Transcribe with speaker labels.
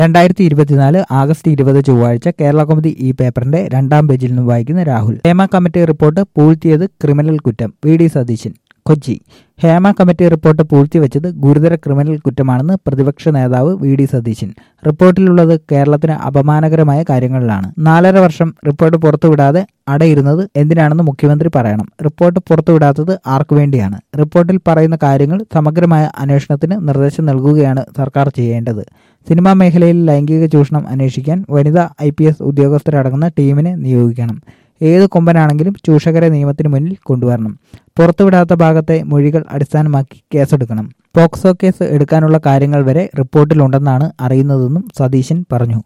Speaker 1: രണ്ടായിരത്തി ഇരുപത്തിനാല് ആഗസ്റ്റ് ഇരുപത് ചൊവ്വാഴ്ച കേരള കൗമുദി ഈ പേപ്പറിന്റെ രണ്ടാം പേജിൽ നിന്ന് വായിക്കുന്ന രാഹുൽ ഹേമ കമ്മിറ്റി റിപ്പോർട്ട് പൂഴ്ത്തിയത് ക്രിമിനൽ കുറ്റം V D Satheesan Kochi Hema committee report പൂഴ്ത്തിവെച്ചത് ഗുരുതര ക്രിമിനൽ കുറ്റമാണെന്ന് പ്രതിപക്ഷ നേതാവ് വി ഡി സതീശൻ റിപ്പോർട്ടിലുള്ളത് കേരളത്തിന് അപമാനകരമായ കാര്യങ്ങളിലാണ് നാലര വർഷം റിപ്പോർട്ട് പുറത്തുവിടാതെ അടയിരുന്നത് എന്തിനാണെന്ന് മുഖ്യമന്ത്രി പറയണം റിപ്പോർട്ട് പുറത്തുവിടാത്തത് ആർക്കു വേണ്ടിയാണ് റിപ്പോർട്ടിൽ പറയുന്ന കാര്യങ്ങൾ സമഗ്രമായ അന്വേഷണത്തിന് നിർദ്ദേശം നൽകുകയാണ് സർക്കാർ ചെയ്യേണ്ടത് സിനിമാ മേഖലയിൽ ലൈംഗിക ചൂഷണം അന്വേഷിക്കാൻ വനിതാ ഐ പി എസ് ഉദ്യോഗസ്ഥരടങ്ങുന്ന ടീമിനെ നിയോഗിക്കണം ഏത് കൊമ്പനാണെങ്കിലും ചൂഷകരെ നിയമത്തിന് മുന്നിൽ കൊണ്ടുവരണം പുറത്തുവിടാത്ത ഭാഗത്തെ മൊഴികൾ അടിസ്ഥാനമാക്കി കേസെടുക്കണം പോക്സോ കേസ് എടുക്കാനുള്ള കാര്യങ്ങൾ വരെ റിപ്പോർട്ടിലുണ്ടെന്നാണ് അറിയുന്നതെന്നും സതീശൻ പറഞ്ഞു